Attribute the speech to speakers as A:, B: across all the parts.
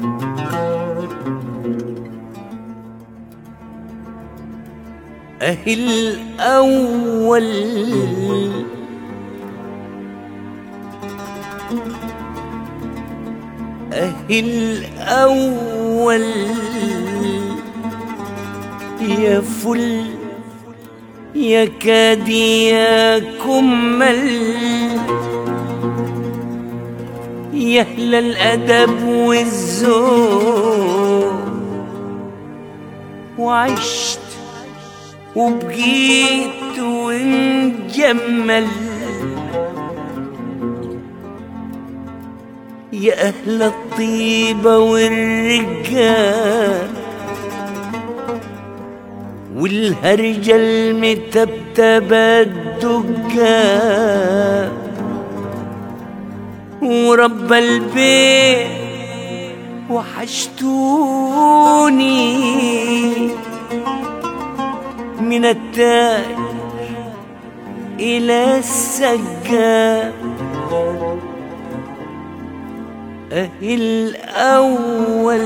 A: أهي الأول أهي الأول يا فل يا كادي يا كمل يا أهل الأدب والذوق وعشت وبقيت ونجمل يا أهل الطيبة والرجال والهرجة المتبتبة الدجال ورب البيت وحشتوني من التاج إلى السجاد أهي الأول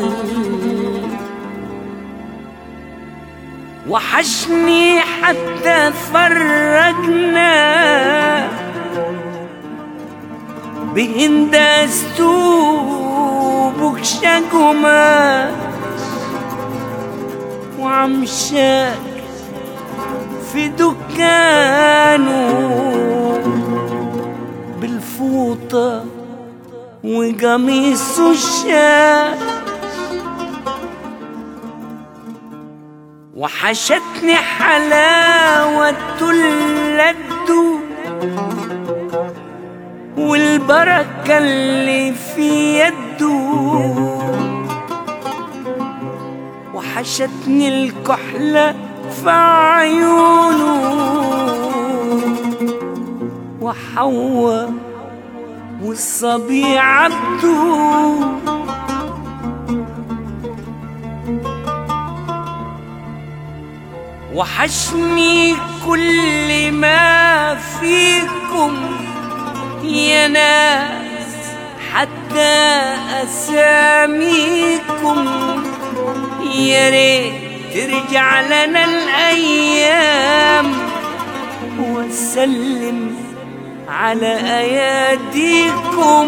A: وحشني حتى فرقنا بهندستو بكشكما وعمشاك في دكانه بالفوطة وقميصه الشاك وحشتني حلاوة اللدو والبركة اللي في يده وحشتني الكحلة في عيونه وحواء والصبي عبده وحشني كل ما فيكم يا ناس حتى أساميكم يا ريت ترجع لنا الأيام وسلم على أياديكم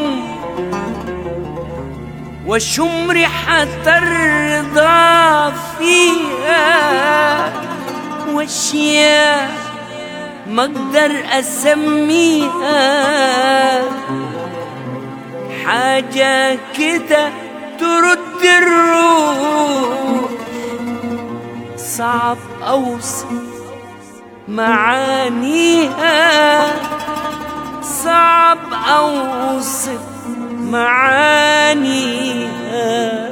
A: وشم ريحة الرضا فيها واشياء ما اقدر اسميها حاجة كده ترد الروح صعب اوصف معانيها صعب اوصف معانيها